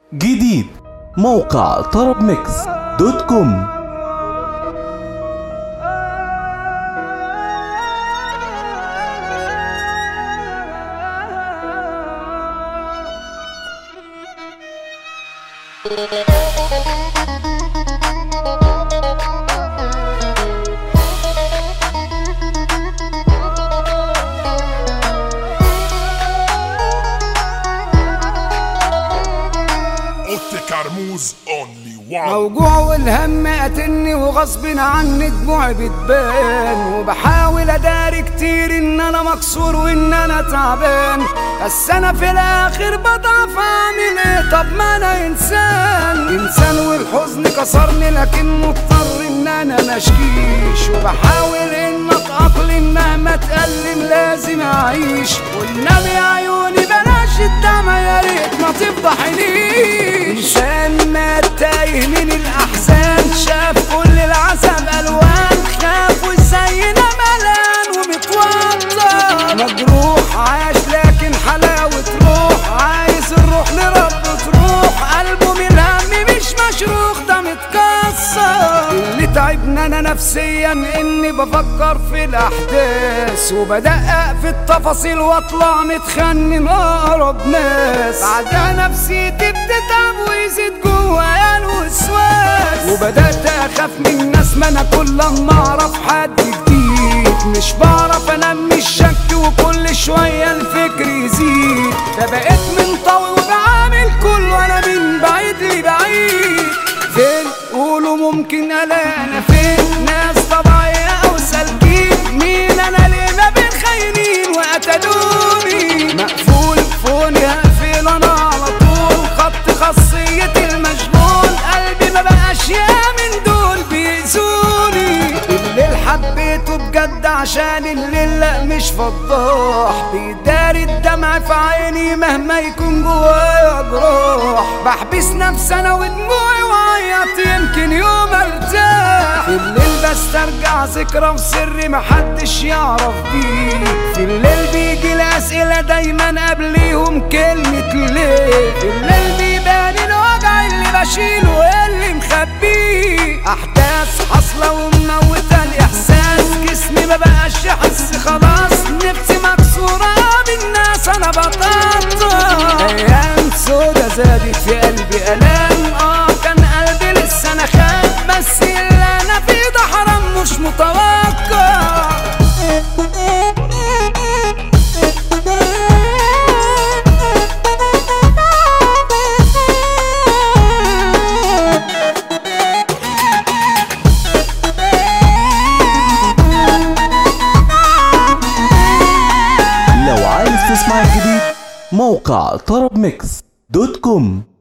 جديد موقع طرب ميكس دوت كوم اوتي كرموز اونلي وان موجوع والهم قاتلني وغصب عني دموعي بتبان وبحاول اداري كتير ان انا مكسور وان انا تعبان بس انا في الاخر بضعف اعمل ايه طب ما انا انسان انسان والحزن كسرني لكن مضطر ان انا مشكيش وبحاول ان اتاقلم مهما اتألم لازم اعيش والنبي يا عيوني بلاش الدمع يا ريت ما تفضحنيش انسان ما تايه من الاحزان شاف كل العذاب الوان خاف وزينا ملان ومتوتر مجروح عاش لكن حلاوة روح عايز الروح لرب تروح قلبه من الهم مش مشروخ ده متكسر اللي تعبنا انا نفسيا اني بفكر في الاحداث وبدقق في التفاصيل واطلع متخنن اقرب ناس بعدها نفسيتي بتتعب ويزيد جوايا الوسواس وبدات اخاف من الناس ما انا كل ما اعرف حد جديد مش بعرف انام من الشك وكل شويه الفكر يزيد فبقيت منطوي وبعامل كله انا من بعيد لبعيد فين قولوا ممكن الاقي انا فين ناس طبيعيه او سالكين مين انا ليه ما بين خاينين وقتلوني مقفول فوني هقفل انا على طول خط خاصيتي المشغول قلبي ما بقاش يا من دول بيأذوني الليل حبيته بجد عشان الليل لا مش فضاح بيداري الدمع في عيني مهما يكون جوايا جروح بحبس نفسي انا ودموعي وعيط يمكن يوم ارتاح في الليل بسترجع ذكرى وسري محدش يعرف بيه في الليل بيجي الاسئله دايما قبليهم كلمه ليه في الليل بيبان الوجع اللي بشيله اللي مخبيه احداث حاصله ومموته الاحساس جسمي ما بقاش يحس خلاص نفسي مكسوره بالناس انا بطلت ايام سودا زادت في قلبي الام اه كان قلبي لسه انا خاف بس اللي انا فيه ده حرام مش متوقع لو عايز تسمع الجديد موقع طرب ميكس دوت كوم